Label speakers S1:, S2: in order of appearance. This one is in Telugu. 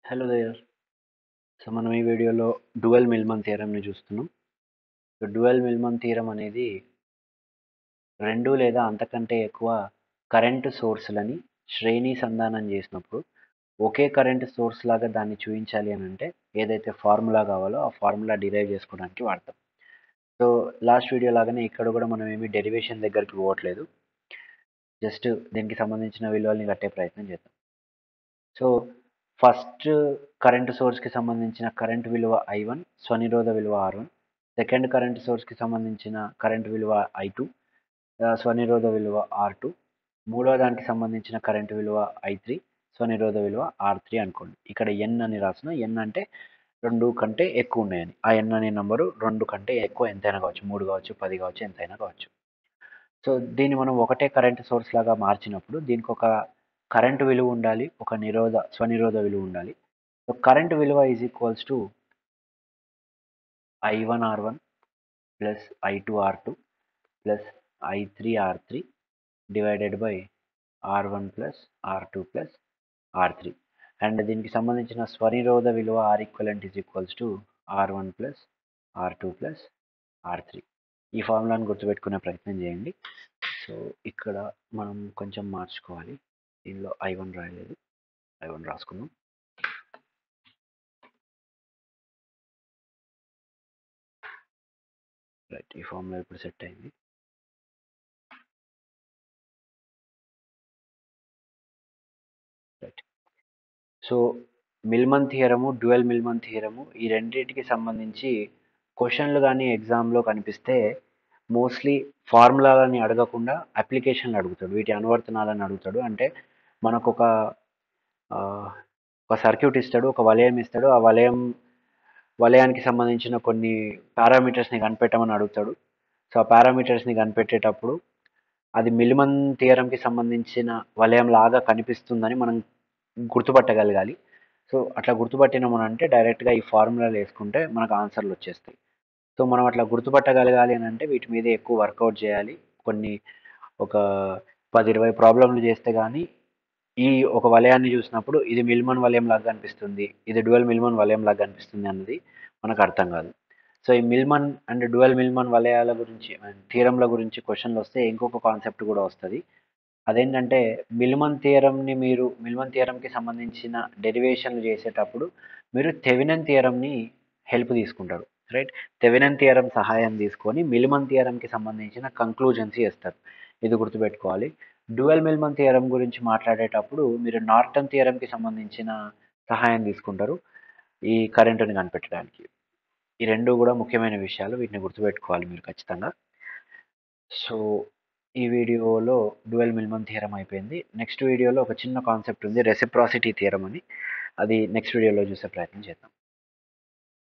S1: హలో దేర్ సో మనం ఈ వీడియోలో డువెల్ మిల్మన్ థియరంని చూస్తున్నాం సో డువెల్ మిల్మన్ థియరం అనేది రెండు లేదా అంతకంటే ఎక్కువ కరెంటు సోర్సులని శ్రేణి సంధానం చేసినప్పుడు ఒకే కరెంట్ సోర్స్ లాగా దాన్ని చూపించాలి అని అంటే ఏదైతే ఫార్ములా కావాలో ఆ ఫార్ములా డిరైవ్ చేసుకోవడానికి వాడతాం సో లాస్ట్ వీడియో లాగానే ఇక్కడ కూడా మనం ఏమి డెరివేషన్ దగ్గరికి పోవట్లేదు జస్ట్ దీనికి సంబంధించిన విలువల్ని కట్టే ప్రయత్నం చేద్దాం సో ఫస్ట్ కరెంట్ సోర్స్కి సంబంధించిన కరెంట్ విలువ ఐ వన్ స్వనిరోధ విలువ ఆర్ వన్ సెకండ్ కరెంట్ సోర్స్కి సంబంధించిన కరెంట్ విలువ ఐ టూ స్వనిరోధ విలువ ఆర్ టూ మూడో దానికి సంబంధించిన కరెంట్ విలువ ఐ త్రీ స్వనిరోధ విలువ ఆర్ త్రీ అనుకోండి ఇక్కడ ఎన్ అని రాసిన ఎన్ అంటే రెండు కంటే ఎక్కువ ఉన్నాయని ఆ ఎన్ అనే నంబరు రెండు కంటే ఎక్కువ ఎంతైనా కావచ్చు మూడు కావచ్చు పది కావచ్చు ఎంతైనా కావచ్చు సో దీన్ని మనం ఒకటే కరెంట్ సోర్స్ లాగా మార్చినప్పుడు దీనికి ఒక కరెంట్ విలువ ఉండాలి ఒక నిరోధ స్వనిరోధ విలువ ఉండాలి సో కరెంట్ విలువ is equals to I one R one plus I two R two plus I three R three divided by R one plus R two plus R three and దీనికి సంబంధించిన స్వనిరోధ విలువ R equivalent is equals to R one plus R two plus R three ఈ ఫార్ములాను గుర్తుపెట్టుకునే ప్రయత్నం చేయండి సో ఇక్కడ మనం కొంచెం మార్చుకోవాలి దీనిలో ఐ వన్ రాయలేదు ఐ వన్ రాసుకుందాం రైట్ ఈ ఫార్ములా ఇప్పుడు సెట్ అయింది రైట్ సో మిల్మన్ థియరము డ్యూయల్ మిల్మన్ థియరము ఈ రెండింటికి సంబంధించి క్వశ్చన్లు కానీ ఎగ్జామ్లో కనిపిస్తే మోస్ట్లీ ఫార్ములాలని అడగకుండా అప్లికేషన్లు అడుగుతాడు వీటి అనువర్తనాలను అడుగుతాడు అంటే మనకు ఒక ఒక సర్క్యూట్ ఇస్తాడు ఒక వలయం ఇస్తాడు ఆ వలయం వలయానికి సంబంధించిన కొన్ని పారామీటర్స్ని కనిపెట్టమని అడుగుతాడు సో ఆ పారామీటర్స్ని కనిపెట్టేటప్పుడు అది మిలిమన్ థియరంకి సంబంధించిన వలయం లాగా కనిపిస్తుందని మనం గుర్తుపట్టగలగాలి సో అట్లా గుర్తుపట్టినామని అంటే డైరెక్ట్గా ఈ ఫార్ములాలు వేసుకుంటే మనకు ఆన్సర్లు వచ్చేస్తాయి సో మనం అట్లా గుర్తుపట్టగలగాలి అని అంటే వీటి మీద ఎక్కువ వర్కౌట్ చేయాలి కొన్ని ఒక పది ఇరవై ప్రాబ్లంలు చేస్తే కానీ ఈ ఒక వలయాన్ని చూసినప్పుడు ఇది మిల్మన్ వలయం లాగా కనిపిస్తుంది ఇది డువెల్ మిల్మన్ వలయం లాగా కనిపిస్తుంది అన్నది మనకు అర్థం కాదు సో ఈ మిల్మన్ అండ్ డువెల్ మిల్మన్ వలయాల గురించి థీరంల గురించి క్వశ్చన్లు వస్తే ఇంకొక కాన్సెప్ట్ కూడా వస్తుంది అదేంటంటే మిల్మన్ థియరంని మీరు మిల్మన్ థియరంకి సంబంధించిన డెరివేషన్లు చేసేటప్పుడు మీరు థెవినన్ థియరంని హెల్ప్ తీసుకుంటారు రైట్ థెవినన్ థియరం సహాయం తీసుకొని మిల్మన్ థియరంకి సంబంధించిన కంక్లూజన్స్ చేస్తారు ఇది గుర్తుపెట్టుకోవాలి డ్యువల్ మిల్మన్ థియరం గురించి మాట్లాడేటప్పుడు మీరు నార్టన్ థియరంకి సంబంధించిన సహాయం తీసుకుంటారు ఈ కరెంటుని కనిపెట్టడానికి ఈ రెండు కూడా ముఖ్యమైన విషయాలు వీటిని గుర్తుపెట్టుకోవాలి మీరు ఖచ్చితంగా సో ఈ వీడియోలో డ్యువెల్ మిల్మన్ థియరం అయిపోయింది నెక్స్ట్ వీడియోలో ఒక చిన్న కాన్సెప్ట్ ఉంది రెసిప్రాసిటీ థియరం అని అది నెక్స్ట్ వీడియోలో చూసే ప్రయత్నం చేద్దాం